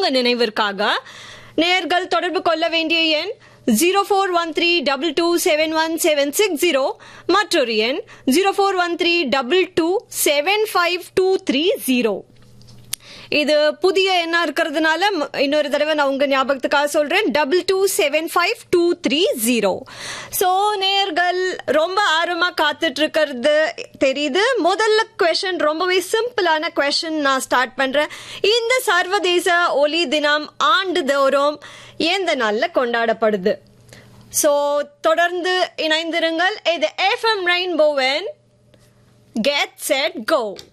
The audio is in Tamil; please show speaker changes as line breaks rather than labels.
உங்க நினைவிற்காக நேர்கள் தொடர்பு கொள்ள வேண்டிய எண் zero four one three double two seven one seven six zero மற்றொரு எண் zero four one three double two seven five two three zero இது புதிய எண்ணா இருக்கிறதுனால ம- இன்னொரு தடவை நான் உங்க ஞாபகத்துக்காக சொல்றேன் double two seven five two three zero so நேர்கள் ரொம்ப ஆர்வமா காத்துட்டு இருக்கிறது தெரியுது முதல்ல கொஷன் ரொம்பவே சிம்பிளான கொஷன் நான் ஸ்டார்ட் பண்றேன் இந்த சர்வதேச ஒலி தினம் ஆண்டுதோறும் எந்த நாள்ல கொண்டாடப்படுது ஸோ தொடர்ந்து இணைந்திருங்கள் இது எஃப்எம் ரெயின்போவன் கெட் செட் கோ